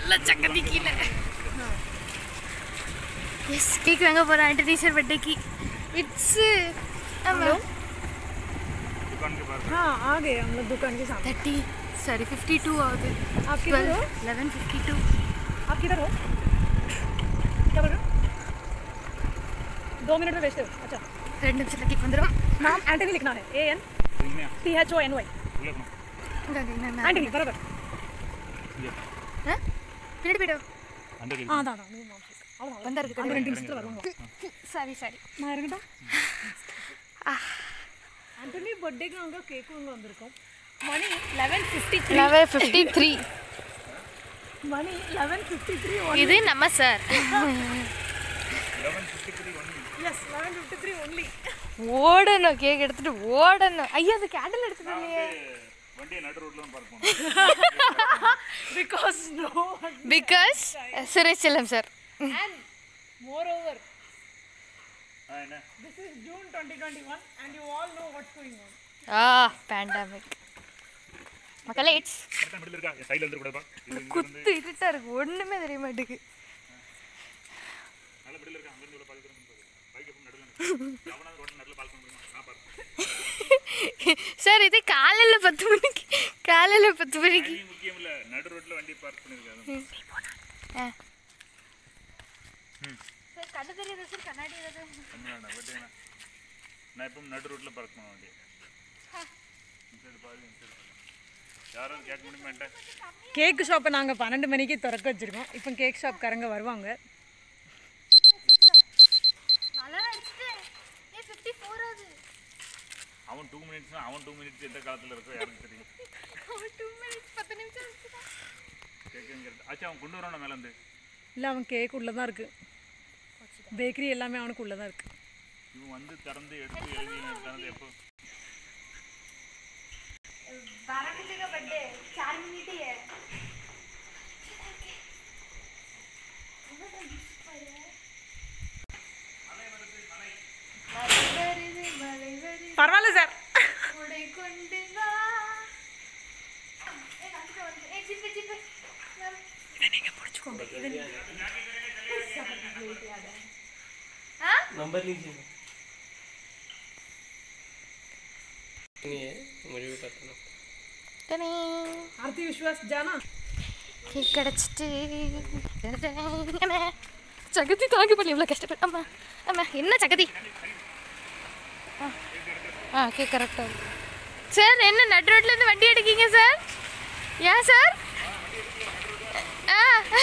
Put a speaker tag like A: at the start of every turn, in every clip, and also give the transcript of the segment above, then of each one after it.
A: நல்ல சக்கத்தி கீழே S cake வாங்க போகிறேன் ஆண்டி டீச்சர் பர்த்டேக்கு இட்ஸ் ஆமாம்
B: हाँ आ गए हम लोग दुकान के सामने
A: தேர்ட்டி சாரி ஃபிஃப்டி டூ ஆகுது
B: आप किधर हो
A: லெவன் ஃபிஃப்டி டூ
B: आप किधर हो क्या बोल रहे हो दो मिनट में भेजते हो अच्छा
A: ரெண்டு நிமிஷத்தில் கேக் வந்துடும்
B: नाम एंटनी लिखना है A N T H O N Y Anthony बराबर
A: பின்னாடி போய்டும்
B: ஆ அதான் அதான் நீங்க மாமா. அவ்வளவுதான்
A: வந்தா இருக்கு
B: அவங்க ரெண்டு நிமிஷத்துல வருவாங்க
A: சாரி சாரி
B: நான் இருக்கட்டா ஆண்டனி பர்த்டேக்கு அங்கே கேக்கு அங்கே வந்திருக்கோம் மணி eleven fifty three
A: eleven fifty three
B: மணி லெவன் ஃபிஃப்டி த்ரீ
A: இது நம்ம sir
B: yes eleven fifty three only
A: ஓடணும் கேக் எடுத்துட்டு ஓடணும் ஐயா அந்த கேண்டில் எடுத்துட்டு இல்லையே
C: வண்டியை நடு ரோட்ல தான் பார்க் பண்ணுவோம்
B: because no
A: because Suresh Chellam sir
B: and more over
C: என்ன
B: this is June twenty twenty one and you all know what's going on
A: ah pandemic மக்களே இட்ஸ்
C: கரெக்டாக மிடில் இருக்கா என் சைடில் வந்துடக்கூடாதுப்பா இது இங்க இருந்து
A: குத்து இருட்டா இருக்கு ஒண்ணுமே தெரிய மாட்டேங்குது
C: நல்ல மிடில் இருக்கா அங்கேருந்து இவ்வளோ பார்க்க பைக் எப்போ நடுவில் அவனாவது ரோட்டில் நடுவில் பார்க்க முடியுமா நான் பார்ப்பேன்
A: சார் இது காலையில பத்து மணிக்கு காலையில பத்து மணிக்கு
C: நீ முக்கியம் இல்லை நடு ரோட்டில் வண்டி பார்க் பண்ணியிருக்காது
A: சார் கண்ணு தெரியுது சார் கண்ணாடி ஏதாவது
C: தமிழ்நாடு பட் என்ன நான் எப்பவும் நடு ரோட்டில் பார்க் பண்ண வண்டி இந்த சைடு பாரு இந்த சைடு யாரும் கேட்க முடியுமாட்டேன்
B: கேக் ஷாப்பை நாங்கள் பன்னெண்டு மணிக்கு திறக்க வச்சிருக்கோம் இப்போ கேக் ஷாப்காரங்க வருவாங்க
A: அலாரம் அடிச்சுட்டு ஏ ஃபிஃப்டி ஃபோர் ஆகுது
C: அவன் டூ மினிட்ஸ்னா அவன் டூ மினிட்ஸ் எந்த காலத்தில் இருக்கோ யாருக்கு தெரியும்
A: டூ மினிட்ஸ் பத்து நிமிஷம் இருக்குதா?
C: கேட்குங்கிறது ஆச்சு அவன் கொண்டு வரான மேலேருந்து
B: இல்லை அவன் கேக் உள்ளே தான் இருக்குது பேக்கரி எல்லாமே அவனுக்கு உள்ளே தான் இருக்குது
C: இவன் வந்து திறந்து எடுத்து எழுதி திறந்து எப்போ
A: बारह बजे का बर्थडे चार मिनट ही है
B: பரவாயில்ல சார்
D: नंबर लीजिए नहीं है मुझे भी पता ना
B: ஆர்த்தி விஸ்வாஸ் ஜானா
A: கேக் கிடச்சிட்டு சகதி தாங்கி பண்ணி இவ்வளோ கஷ்டப்பட்டு அம்மா அம்மா என்ன சகதி ஆ ஆ கேக் கரெக்டாக சார் என்ன நடு ரோட்லேருந்து வண்டி எடுக்கீங்க சார் ஏன் சார் ஆ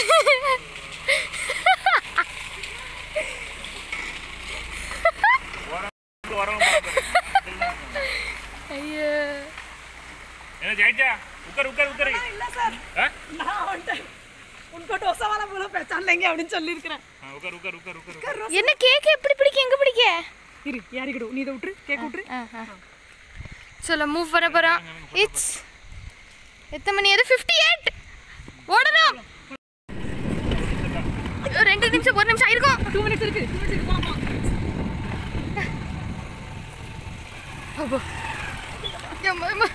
C: வரவன்
A: ஐயோ
C: என்ன ஜெயிச்சா உட்கார் உட்கார் உட்கார்
B: இல்லை சார்
C: ஆ
B: நான் வந்துட்டேன் உनको டோசா வாலா போல பहचान लेंगे அப்படின்னு சொல்லியிருக்கிறேன்
C: ஆ, உட்கார் உட்கார் உட்கார் உட்கார் உட்கார்
A: என்ன கேக் எப்படி பிடிக்க எங்கே பிடிக்க
B: இரு யாரிக்கிடு நீ இதை விட்டுரு கேக் விட்டுரு
A: சொல்ல மூவ் பண்ண போகிறோம் இட்ஸ் எத்தனை மணி அது ஃபிஃப்டி எயிட் ஓடணும் ஒரு ரெண்டு நிமிஷம் ஒரு நிமிஷம் ஆயிருக்கும்
B: டூ மினிட்ஸ் இருக்கு டூ மினிட்ஸ் இருக்கு போலாம்
A: அப்போ ஏம்மா, ஏம்மா.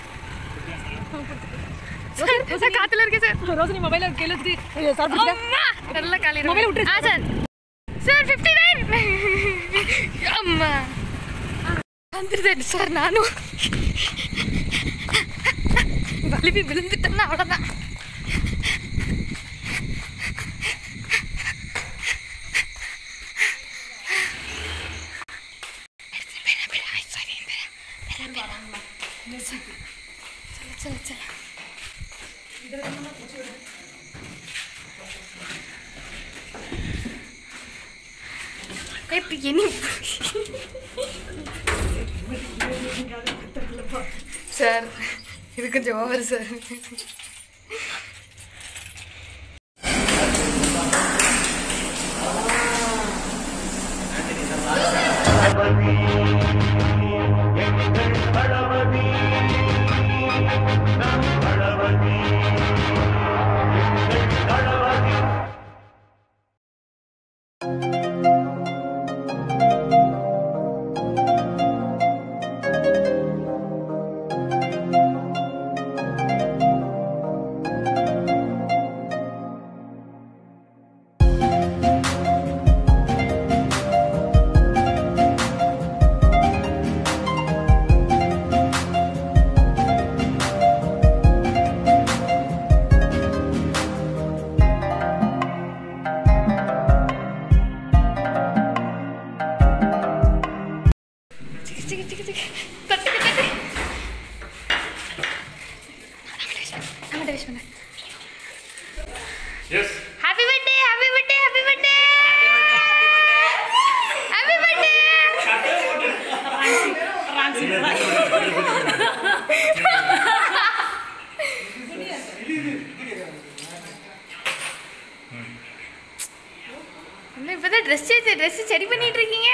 A: சார், சார், காத்துல இருக்கேன் சார்
B: ரோசினி மொபைல கையில வச்சுட்டு சார்
A: அம்மா நல்ல காலையில்
B: மொபைல் விட்டுரு.
A: ஆ சார் சார் ஃபிஃப்டி நைன் அம்மா வந்துருது சார் நானும் வலிவி விழுந்துட்டேன்னா அவ்வளோதான் चल चल ஏய், இப்ப என்ன சார் இது கொஞ்சம் over sir
C: yes
A: happy birthday happy birthday happy birthday happy birthday இன்னும் இப்பதான் ட்ரெஸ் ட்ரெஸ் சரி பண்ணிட்டு இருக்கீங்க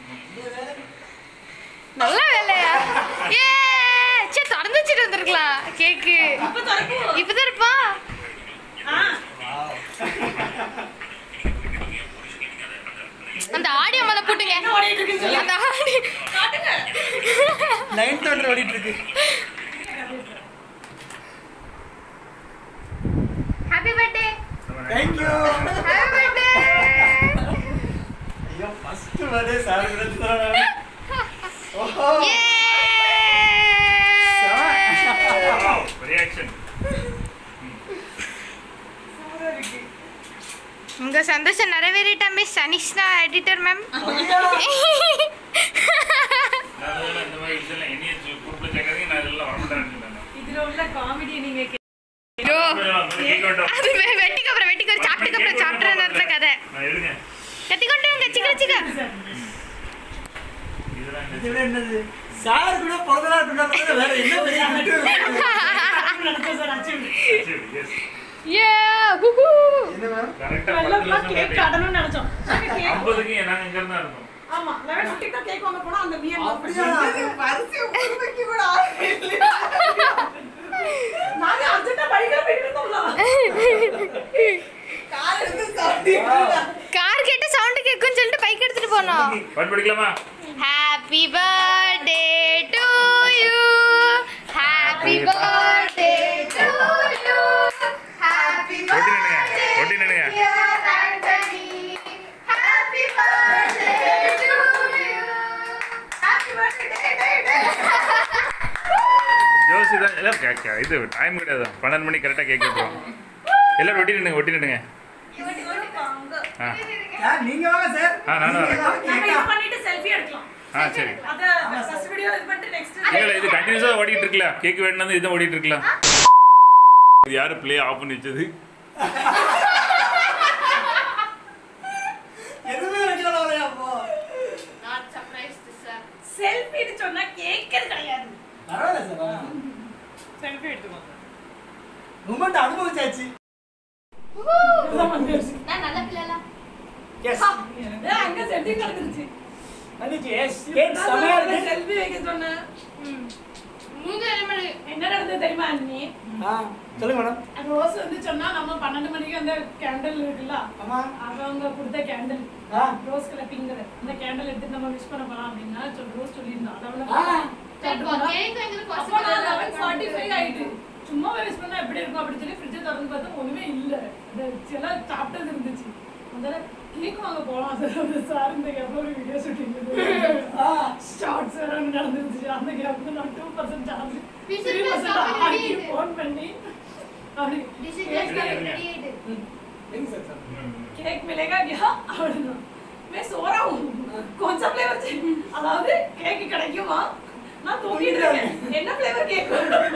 A: நல்ல வேலையா ஏ சே திறந்து வச்சுட்டு வந்திருக்கலாம் கேக்கு இப்பதான் இருப்பா அந்த ஆடியோ மேல போட்டுங்க அந்த ஆடி
E: நைன்த் ஹண்ட்ரட் ஓடிட்டு இருக்கு
A: happy birthday
E: thank you
A: happy birthday
E: ஐயோ ஃபர்ஸ்ட் பர்த்டே சார் ஓஹோ
C: ரியாக்ஷன்
A: உங்க சந்தோஷம் நிறைவேறிட்டா மிஸ் அனிஷ்னா எடிட்டர் மேம்
C: நான் அதெல்லாம் இந்த மாதிரி விஷயம் என்னைய கூப்பிட்டு கேட்காதீங்க நான் இதெல்லாம் வரமாட்டேன்
B: இதுல உள்ள காமெடி நீங்க கே-
A: ஐயோ
C: கேட்க வேண்டாம்
A: அது வெ- வெட்டிக்கு அப்புறம் வெட்டிக்கு ஒரு சாப்பிட்டுக்கு அப்புறம் சாப்பிட்ற நேரத்துல கதை
C: நான் எடுங்க
A: கத்தி கொண்டு வாங்க சிக்க சிக்க
C: இதெல்லாம்
E: இது விட என்னது சார் கூட பிறந்த நாள் கொண்டாடுறது வேற என்ன பெரிய gift இருக்கு?
B: நடக்கும் சார் achieve.
C: எஸ்
A: ஏ ஹூஹூ
E: என்ன மேம்
C: கரெக்டா
B: twelve o'clock cake காட்டணும்னு நினைச்சோம். நாங்க cake-
C: ஐம்பதுக்கு நாங்க இங்க இருந்தா இருக்கோம்
B: ஆமா, 11:50 க்கு cake வாங்க போனோம், அந்த me and love
E: அப்படியா?
B: நாங்க urgent ஆ bike ல போயிட்டு இருந்தோம்ல.
A: கார் கேட்டு சவுண்ட் கேட்கும்னு சொல்லிட்டு பைக் எடுத்துட்டு போனோம்
C: பாட்டு படிக்கலாமா
A: happy birthday to you happy birthday to you happy
C: ஒட்டி நின்னுங்க ஒட்டி நின்னுங்க
A: Anthony happy birthday to you happy birthday
C: ஜோசி தான் எல்லாம் கேட்க இது டைம் கிடையாது பன்னெண்டு மணி கரெக்டாக கேட்க விட்டுருவோம் எல்லாரும் ஒட்டி நின்னுங்க ஒட்டி நின்னுங்க ஆ
E: சார் நீங்க வாங்க சார்
C: ஆ, நானும் வரேன்.
B: நாங்க இது பண்ணிட்டு selfie எடுக்கலாம்.
C: ஆ சரி
B: அத first video இது பண்ணிட்டு next
C: இல்லை இது கண்டினியூஸாக ஓடிட்டு இருக்கல கேக் வேணும்னு இது ஓடிட்டு இருக்கலாம் இது யாரு ப்ளே ஆஃப் பண்ணி வச்சது
E: எதுவுமே வைக்கலாம் வரையா அப்போ
A: நாட் சர்ப்ரைஸ்ட் சார்
B: selfie ன்னு சொன்னா கேட்கறது கிடையாது.
E: பரவாயில்ல சார்
B: Selfie எடுத்துக்கோ.
E: மூமெண்ட் அனுபவிச்சாச்சு
B: இதுதான் வந்துருச்சு.
A: நான் நல்ல பிள்ளைல
E: எஸ்
B: ஏய், அங்க setting நடந்துருச்சு.
E: வந்துச்சு எஸ் கேக் செமையா
B: நான்
E: இருக்கு
B: selfie வைக்க சொன்னேன்.
A: மூங்க எலும்பு
B: என்ன நடந்தது தெரியுமா அண்ணி
E: ஆ சொல்லுங்க மேடம்
B: ரோஸ் வந்து சொன்னா நம்ம பன்னெண்டு மணிக்கு அந்த கேண்டில் இருக்குல்ல
E: ஆமா
B: அவங்க கொடுத்த candle
E: ah
B: rose colour pink அந்த கேண்டில் எடுத்து நம்ம விஷ் பண்ண போலாம் அப்படின்னா சொல் ரோஸ் சொல்லியிருந்தா
E: ஆ.
A: கேக் எங்களுக்கு
B: அப்போ நான் லெவன் ஃபார்ட்டி ஃபைவ் ஆயிட்டு சும்மா விஷ் பண்ணா எப்படி இருக்கும் அப்படின்னு சொல்லி ஃப்ரிட்ஜை திறந்து பார்த்தா ஒண்ணுமே இல்ல இந்த சில சாப்பிட்டது இருந்துச்சு முதல்ல கேக் வாங்க போலாம் சார் சார் இந்த கேப்ல ஒரு வீடியோ ஷூட்டிங் ஷார்ட்ஸ் வேற ஒன்று நடந்துருச்சு அந்த கேப்ல நான் two percent charge
A: Visit
B: three
A: plus
B: percent
A: company
B: ஆகி
A: lead.
B: ஃபோன் பண்ணி அப்படி கேக்
E: எங்க சார் சார்
B: केक मिलेगा क्या அப்படின்னா मैं सो रहा हूँ कौन सा फ्लेवर चाहिए அதாவது கேக் கிடைக்குமா நான் தூங்கிட்டு இருக்கேன் என்ன flavour cake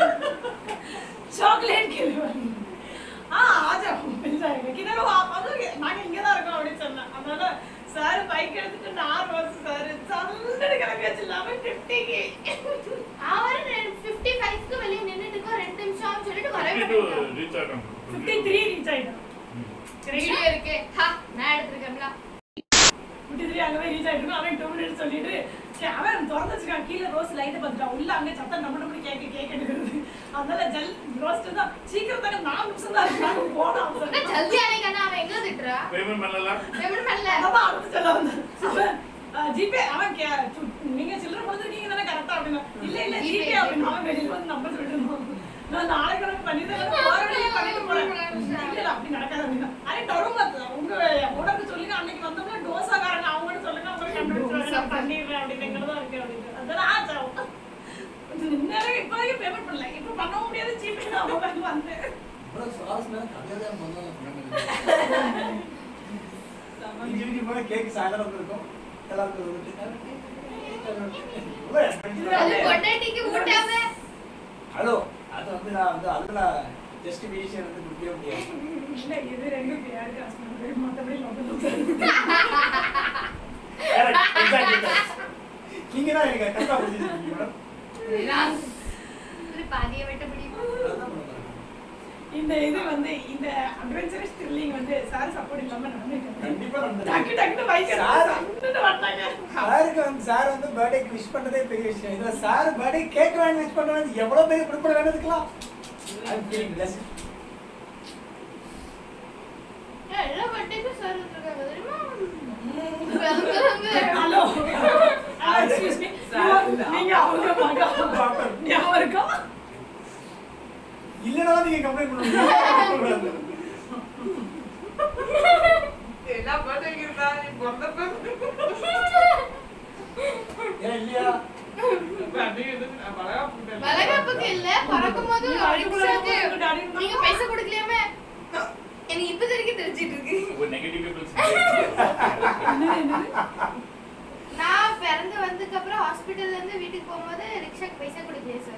B: chocolate flavour ah ஆஜா மில் जाएगा किधर हो आप அதோட நாங்க இங்க தான் இருக்கோம் அப்படி சொன்னேன் அதனால சார் பைக் எடுத்துட்டு நான் ரோஸ் சார் சல்லடி கிளம்பி வச்சு லெவன் ஃபிஃப்டிக்கு
A: அவர் 55க்கு வெளிய நின்னுட்டு இருக்கோம் ரெண்டு நிமிஷம் சொல்லிட்டு வரவே
C: ஃபிஃப்டி டூ
A: மாட்டேங்கிறான்
C: ரீச் ஆகும்
B: ஃபிஃப்டி த்ரீ ரீச் ஆயிட்டோம்
A: வீடியோ இருக்கு ஹா நான் எடுத்துருக்கேன்ல
B: ஃபிஃப்டி த்ரீ அங்கே போய் ரீச் ஆயிட்டு அவன் டூ மினிட்ஸ் சொல்லிட்டு சரி, அவன் திறந்து வச்சிருக்கான் கீழே ரோஸ் லைட்டை பார்த்துட்டான் உள்ள அங்கே சத்தம் நம்ம நம்ம கேட்க கேக் எடுக்கிறது அதனால ஜல் ரோஸ்ட் தான் சீக்கிரம் தாங்க நாலு நிமிஷம் தான் இருக்கு நாங்க போனோம்
A: என்ன ஜல்தி அணைக்கண்ணா அவன் எங்க திட்டுறா
C: பேமெண்ட் பண்ணலாம்
A: பேமெண்ட் பண்ணல
B: அதான் அடுத்து சொல்ல வந்தேன் அவன் அஹ், ஜிபே அவன் கே சு- நீங்க சில்லறை கொடுத்துருக்கீங்க தானே கரெக்டா அப்படின்னா இல்ல இல்ல
A: ஜிபே,
B: ஜிபே அப்படின்னு அவன் வெளியில வந்து நம்பர் சொல்லிட்டு இருந்தான். நான் நாளைக்கு கணக்கு பண்ணி தான் போற வழியே பண்ணிட்டு போறேன் இல்ல இல்ல அப்படி நடக்காது அப்படின்னா அரே டரும் உங்க உடம்பு சொல்லுங்க அன்னைக்கு வந்தோம்னா டோசாக்காரங்க அவங்க சொல்லுங்க அவங்க கண்டுபிடிச்சு நான் பண்ணிடுறேன் அப்படிங்கிறதா இருக்கு அப்படின்னு அதெல்லாம் ஆச்சா நேரம் இப்போ வரைக்கும் பேமெண்ட் பண்ணல இப்போ பண்ண முடியாது ஜிபே தான் அவங்க வந்தேன்
E: இவ்வளவு சுவாரஸ்யமான கதை தான் முதல்ல இஞ்சி இஞ்சி போல கேக் சாயந்தரம் இருக்கும் எல்லாருக்கும் வந்துட்டு ரொம்ப expensive ஆ
A: அது
E: இருக்கு.
A: பொண்டாட்டிக்கு ஊட்டாம
E: ஹலோ அது வந்து நான் வந்து அதில் ஜஸ்ட் மியூசியம் வந்து கொடுக்கவே முடியாது
B: இல்ல இது ரெண்டும் பேருக்கு ஹஸ்பண்ட் மத்தபடி லவ்
E: Correct, exactly correct. நீங்க தான் எனக்கு கரெக்டா புரிஞ்சுருக்கீங்க மேடம்
A: பாதியை வெட்ட முடியும்
E: அதான் பண்ண பாருங்க.
B: இந்த இது வந்து இந்த அட்வென்ச்சரஸ் த்ரில்லிங் வந்து சார் சப்போர்ட் இல்லாம நடந்துருக்கு
E: கண்டிப்பா நடந்துருக்கு.
B: டக்கு டக்குனு பைக்
E: சார்
B: சண்டுன்னு வந்தாங்க
E: சாருக்கு வந்து சார் வந்து பர்த்டேக்கு விஷ் பண்ணதே பெரிய விஷயம் இதுல சார் பர்த்டே கேக் வாங்கி விஷ் பண்ணது எவ்வளவு பெரிய கொடுப்பட வேணுதுக்கலாம் ஐம் ஃபீலிங் பிளஸ்
A: ஏன் எல்லா பர்த்டேக்கும் சார் இருக்காங்க தெரியுமா பிறந்தவங்க.
B: ஹலோ எக்ஸ்கியூஸ் மீ நீங்க அவங்க மகா ஞாபகம் இருக்கா
E: இல்லனா நீங்க கம்ப்ளைண்ட் பண்ணுவீங்க ஏன் இல்லையா
A: வளகாப்புக்கு இல்ல பறக்கும் போது
B: நீ
A: அடிக்கிறாங்க.
B: வளகாப்புக்கு daddy இருந்தா?
A: நீங்க பைசா கொடுக்கலையாமே எனக்கு இப்ப வரைக்கும் தெரிஞ்சிட்டு இருக்கு
C: ஒரு நெகட்டிவ் பீப்புள்ஸ்
A: நான் பிறந்து வந்ததுக்கு அப்புறம் ஹாஸ்பிட்டல்ல இருந்து வீட்டுக்கு போகும்போது ரிக்ஷாக்கு பைசா கொடுக்கலையே சார்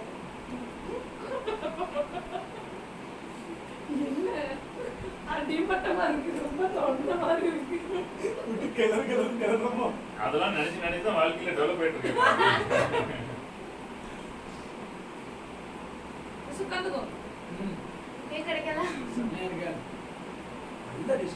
B: என்ன அடிமட்டமா இருக்கு ரொம்ப தொண்டை மாதிரி இருக்கு
E: கிளறு கிளறு கிளறமோ
C: அதெல்லாம் நினைச்சு நினைச்சு தான் வாழ்க்கையில டெவலப் ஆயிட்டு இருக்கு
B: உட்காந்துக்கோ
A: ஏன் கிடைக்கல
E: நல்ல டிஷ்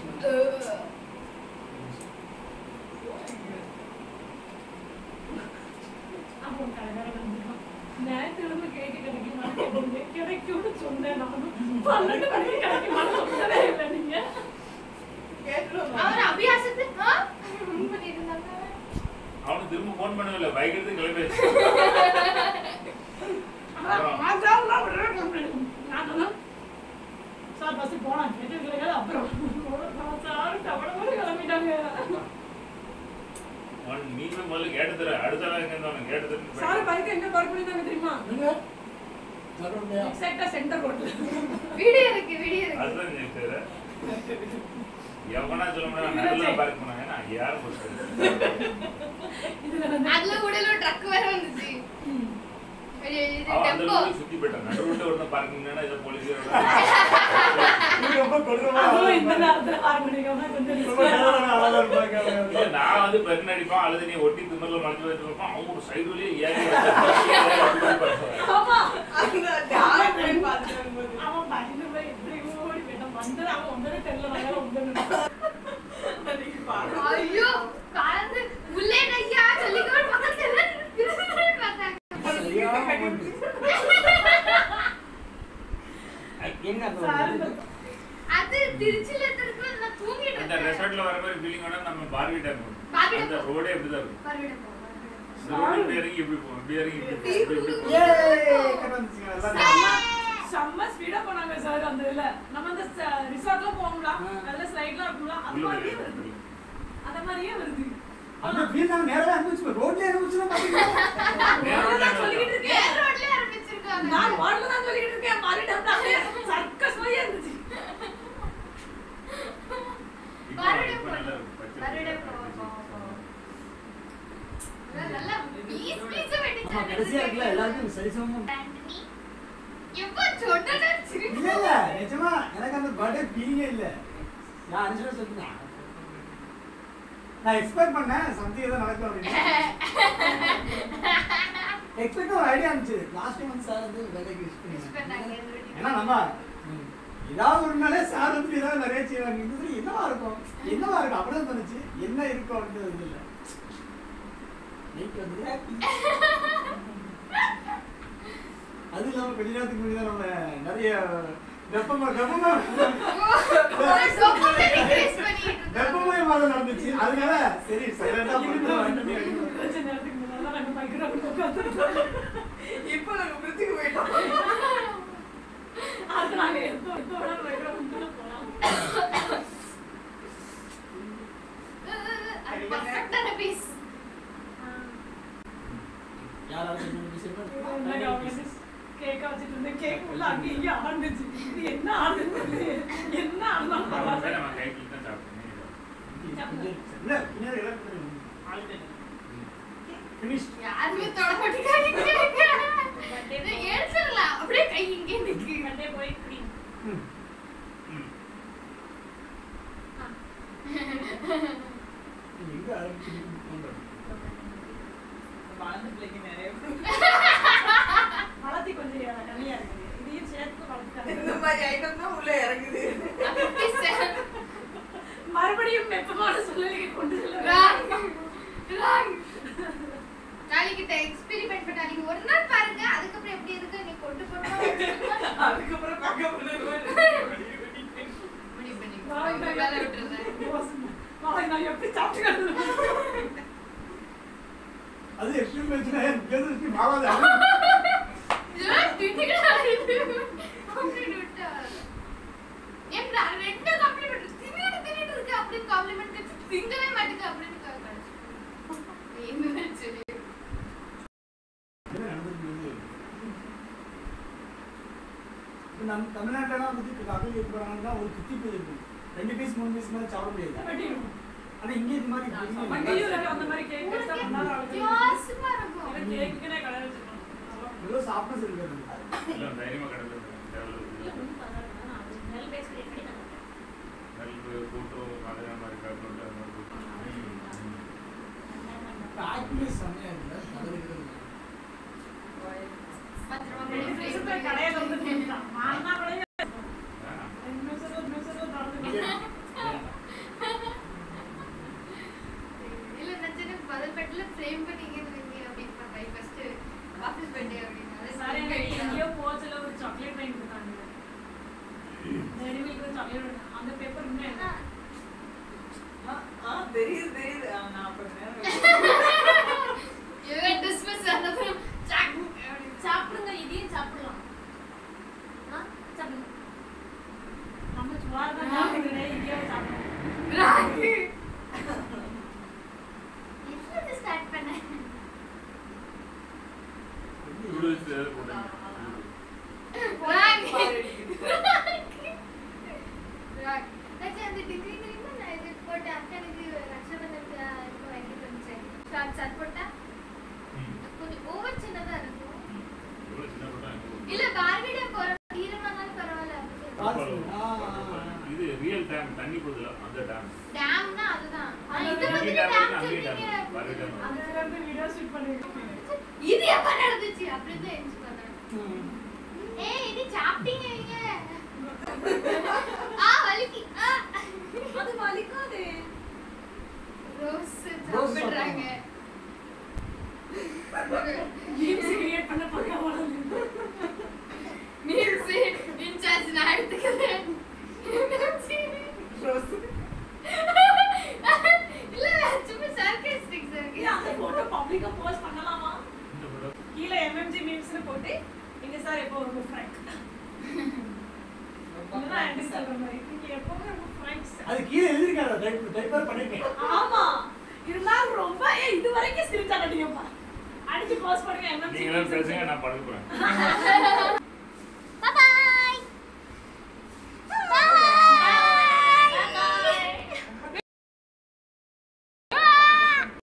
B: அப்போ கடைக்காரன் வந்துட்டான். ஞாயிற்றுக்கிழமை கேக்கு கிடைக்குமான்னு கேட்டீங்க. கிடைக்கும்னு சொன்னேன் நானும். பன்னெண்டு மணிக்கு கிடைக்குமான்னு சொல்லவே இல்லை நீங்க.
A: அவர் அபியாசத்து ஆ? பண்ணிட்டு இருந்தாங்க
C: அவனுக்கு திரும்ப ஃபோன் பண்ணவே இல்லை பைக் எடுத்து கிளம்பிடுச்சு
B: அப்புறம் மாசாவெல்லாம் விடுறேன் கம்பெனி. நான் சொன்னேன், சார் பஸ் போலாம் கேட்டு அப்புறம் சார் கவலை கிளம்பிட்டாங்க
C: அவன் நீ போய் முதல்ல கேட்டு தர அடுத்த நாள் எங்க இருந்தாலும் கேட்டு
B: சார்
C: தர
B: பைக் எங்க பார்க் பண்ணிருந்தாங்க தெரியுமா
E: நீங்க மறுபடியும்
B: எக்ஸாக்டா சென்டர் ரோட்ல
A: வீடியோ இருக்கு வீடியோ இருக்கு
C: அதுதான் கேட்குற எவனா சொல்ல முடியாது நடுவில் பார்க் பண்ணாங்க நான் யாரும் போட்டு
B: இதுல வந்து
A: அதுல உடல ட்ரக் வேற வந்துச்சு இது
C: அவன் அந்த
A: டெம்போ
C: அளவுக்கு சுத்தி போயிட்டான் நடு ரோட்ல ஒருத்தன் பார்க்கிங்னா இதை போலீஸ்
E: நீங்க ரொம்ப கொடூரமா
B: அதுவும் இந்த நேரத்துல ஆறு மணிக்கு அப்புறம் கொஞ்சம்
E: ரொம்ப
B: risk ஆ-
E: நேரமா ஆளா இருப்பாங்க அவங்க.
C: நான் வந்து பெருன்னு அடிப்பான் அல்லது நீ ஒட்டி திமிரில் மறைச்சு வச்சு வைப்பான் அவங்க ஒரு சைடு வழியே ஏறி வந்து
B: ஆமா. அவன் பயந்து போய் எப்படி ஓடி போயிட்டான். வந்தது அவன் ஒன்றரை தெரியல, வந்தாலும் ஒன்றரை.
A: ஐயோ கலந்து உள்ளே நையா சொல்லிக்கோ பக்கத்துல திரும்பி பார்த்தாங்க
E: சரியான moment. எங்க அந்த
B: சார்
E: ஒரு
A: அது திருச்சில இருக்கு நான் தூங்கிட்டு
C: அந்த
A: இருக்கேன்
C: ரெசார்ட்ல வர மாதிரி ஃபீலிங் வேணா நம்ம பார்விட்டா இருக்கும்
A: பார்விட்டா
C: அந்த ரோடே அப்படிதான் இருக்கும்
A: பரவாயில்லை போ, பரவாயில்லை.
C: இந்த ரோடு இப்படி இறங்கி இப்படி போகும் இப்படி இறங்கி இப்படி போகும் இப்படி இப்படி போகும்
E: ஏய், கண்ணு வந்துச்சுங்க, நல்லா இருக்கு.
B: செம்ம ஸ்பீடா போனாங்க சார் அந்த இதுல நம்ம அந்த ரிசார்ட்ல போவோம்ல
E: ஆ.
B: அதுல ஸ்லைட்லாம் இருக்கும்ல அது
C: உள்ள
B: மாதிரியே
C: போய்
B: வருது அந்த மாதிரியே வருது
E: அந்த feel நாங்க நேராவே அனுபவிச்சுக்கோ. ரோட்லயே அனுபவிச்சுன்னா பாத்தீங்கன்னா,
B: நான் தான் சொல்லிக்கிட்டு இருக்கேன்
A: வேற ரோட்ல ஆரம்பிச்சிருக்காங்க
B: நான் மாடல தான் சொல்லிக்கிட்டு இருக்கேன் மாறிட்டு அப்படியே சர்க்கஸ் மாதிரியே இருந்துச்சு
C: இப்போ
A: மறுபடியும்
C: இப்போ நல்லா
A: போகணும்.
C: இருக்கும் பச்சை
A: மறுபடியும் போவோம், போவோம், போவோம். அதான் நல்லா பீஸ் பீஸா
E: ஆமா, கடைசியா இருக்குல்ல, எல்லாருக்கும் சரிசமமா
A: ஆண்டனி, எப்போ சொன்னதா சிரிப்பு.
E: இல்ல இல்ல நிஜமா எனக்கு அந்த பர்த்டே ஃபீலிங்கே இல்ல நான் அனுஷனா சொல்லிட்டேன் நான் எக்ஸ்பெக்ட் பண்ணேன் சம்திங் ஏதோ நடக்கும் அப்படின்னு எக்ஸ்பெக்ட் ஒரு ஐடியா இருந்துச்சு லாஸ்ட் டைம் வந்து சார் வந்து பர்த்டேக்கு விஷ்
A: Wish பண்ணாங்க,
E: பண்ணாங்க
A: இது வரைக்கும்.
E: ஏன்னா நம்ம ம், ஏதாவது ஒரு நாளே சார் வந்து ஏதாவது நிறைய செய்வாங்க இந்த மாதிரி என்னவா இருக்கும் என்னவா இருக்கும் அப்படிதான் தோணுச்சு என்ன இருக்கும் அப்படின்றது இது இல்ல நைட் வந்து அது இல்லாம கொஞ்ச நேரத்துக்கு முன்னாடி தான் நம்ம நிறைய வெப்பமா வெப்பமா
A: ஒரு சொப்பனை request பண்ணிட்டு இருந்தாங்க.
E: வெப்பமயமாதம் நடந்துச்சு அதனால சரி சைலண்டா போயிட்டு
B: கொஞ்ச நேரத்துக்கு முன்னாடி தான் நாங்க மைக்ரோஃபோன் உட்காந்துருக்கோம்
F: இப்போ நாங்க விருத்துக்கு போயிட்டோம்
B: அது நாங்க எடுத்தோம் எடுத்தோட மைக்ரோஃபோன் போலாம்
A: அது perfect ஆன piece.
E: யாராவது
B: என்னங்க அவங்க வந்து கேக்க வச்சுட்டு இருந்தேன் கேக் உள்ள அங்க இங்க ஆடுச்சு இது என்ன ஆடுதுன்னு தெரியல. என்ன ஆடுனாலும்
C: அவன்
B: பரவாயில்ல.
C: நம்ம கைக்கு தான் சாப்பிட்டேன்
E: இல்ல பின்னாடி எல்லாம் ஃபினிஷ்
A: யாருமே தொட மாட்டேங்கிறாங்க. இதை எடுத்துடலாம். அப்படியே கை இங்கே நிக்கு.
B: அப்படியே போய் இப்படி.
F: வளர்ந்த பிள்ளைங்க நிறைய
B: வளர்த்தி கொஞ்சம் கம்மியா இருக்குது இதையும் சேர்த்து வளர்த்து
F: இந்த மாதிரி ஐட்டம் தான் உள்ள இறங்குது
B: மறுபடியும் வெப்பமான சூழ்நிலைக்கு கொண்டு செல்ல
A: நாளைக்கு எக்ஸ்பெரிமெண்ட் பண்ண நீங்க ஒரு நாள் பாருங்க அதுக்கப்புறம் எப்படி இருக்கு நீ கொண்டு போறோம்
F: அதுக்கப்புறம் பார்க்க பண்ணுவேன்
A: முடிவு பண்ணி வேலை விட்டுறேன்
B: நாளைக்கு நான் எப்படி சாப்பிட்டு
E: அது எக்ஸ்பீரியன்ஸ்னா எது மாவாது
A: இதெல்லாம் திட்டிக்கிட்டா இருக்கு. அப்படின்னு விட்டா. ஏன்டா, ரெண்டு compliment இருக்கு. தின்னுட்டு தின்னுட்டு இருக்கு அப்படின்னு compliment கிடைச்சு, திங்கவே மாட்டேங்குது அப்படின்னு க- கிடைச்சு. என்ன சரி.
E: நம்ம தமிழ்நாட்டிலாம் வந்து கபடி இருக்கிறாங்கன்னா ஒரு குத்தி பீஸ் இருக்கும் ரெண்டு பீஸ் மூணு பீஸ் மேலே சாப்பிட முடியாது ஆனா இங்கே இது மாதிரி பெரிய
B: மண்டியூர்ல அந்த மாதிரி கேக் டேஸ்டா பண்ணாத ஆளுங்க
A: வித்தியாசமா இருக்கும்.
B: இவன் கேக்குக்குனே கடை வச்சிருக்கான்
E: ஏதோ சாப்பிட்டு இருக்கிறது
C: எல்லாம் தைரியமா கடந்து
B: நெல் பேஸ்ட் எப்படி
C: நெல் கூட்டம் மாதிரி மாதிரி கருத்து அந்த மாதிரி கூட்டம்.
E: ஆக்டிவே செம்மையா இருக்குல்ல கடை இருக்கிறது
A: பத்து ரூபா
B: ரெண்டு
A: கூட free.
B: நிமிஷத்துல கடையில வந்து நின்னுட்டான். மாறினா கூட
C: ஆ.
B: ரெண்டு நிமிஷத்துல ஒரு நிமிஷத்துல தொடர்ந்து
A: இல்ல நான் சின்ன பதில் பெட்டில் ஃப்ரேம் பண்ணி இங்கே வைங்க அப்படின்னு பார்த்தேன் ஃபர்ஸ்ட் ஆஃபீஸ் பர்த்டே அப்படின்னு அது
B: சாரி
A: சரி
B: எங்கேயோ போச்சுல ஒரு சாக்லேட் வாங்கி கொடுத்தாங்க டெய்ரி மில்க் ஒரு சாக்லேட் அந்த பேப்பர் இன்னும் என்ன
F: ஆ, ஆ, தெரியுது தெரியுது ஆ, நான் அப்ப நேரம்
A: இவன் டிஸ்மிஸ் ஆனதும் சாக் அப்படின்னு
B: சாப்பிடுங்க இதையும் சாப்பிடலாம் ஆ, சாப்பிடுங்க நம்ம சும்மா தான் சாப்பிடுறேன் இங்கேயோ சாப்பிடுறோம்
A: ராகி எப்படி ஸ்டார்ட் பண்ண
C: நூடுல்ஸ் ஏதாவது போட்டாங்க
A: ராகி
F: பாரு.
A: ராகி லட்சம் அந்த டிகிரி தெரியுமா நான் இது போட்டு அக்கனுக்கு ரக்ஷாபந்தனுக்கு இப்போ வாங்கிட்டு வந்துச்சேன் ஷார்ட் ஷார்ட் போட்டா
C: ம்.
A: கொஞ்சம் ஓவர் சின்னதா இருக்கும்
C: எவ்வளவு சின்ன போட்டா
A: இல்ல பார்விட போற ஈரமானாலும் பரவாயில்ல
E: பாத்து. ஆ, ஆ, ஆ.
C: இது ரியல் டேம் தண்ணி போகுதுல அந்த டேம்
A: டேம்னா அதுதான் ஆனா
B: அது
A: இது வந்து
C: இங்கே டேம்
A: டேம்
C: அங்கே
A: சொன்னீங்க
C: டேம் பாரு டேம்
B: அதுல இருந்து வீடியோ ஷூட் பண்ணிருக்கேன்
A: இது எப்ப நடந்துச்சு அப்படின்னு தான் எஞ்சி பண்ணேன்
E: ம்.
A: ஏய் இது சாப்பிட்டீங்க நீங்க ஆ வலிக்கு ஆ
B: அது வலிக்காதே
A: ரோஸ்
E: ரோஸ்
A: சாப்பிடுறாங்க
B: மீம்ஸ் கிரியேட் பண்ண பார்க்க
A: மீம்ஸ் இன்சார்ஜ் நான் எடுத்துக்கிறேன்
F: ரோஸ்.
A: இல்ல சும்மா sarcastic, sarcastic.
B: அந்த போட்டோ பப்ளிக்கா போஸ்ட் பண்ணலாமா
C: இந்த போட்டோ
B: கீழே எம்எம்ஜி மீம்ஸ்னு போட்டு இங்க சார் எப்போ ரொம்ப ஃப்ரங்க் இல்லைன்னா ஆண்டி சொல்ற மாதிரி நீங்க எப்பவுமே ரொம்ப ஃப்ரங்க்ஸ்
E: அது கீழே எழுதிருக்காரு டைப் டைப்பர் பண்ணிருக்கேன்
B: ஆமா இருந்தாலும் ரொம்ப ஏய் இது வரைக்கும் சிரிச்சா நடிகப்பா அடிச்சு போஸ்ட் பண்ணுங்க எம்எம்ஜி
C: நீங்க தான் பேசுங்க நான் படுக்க போறேன்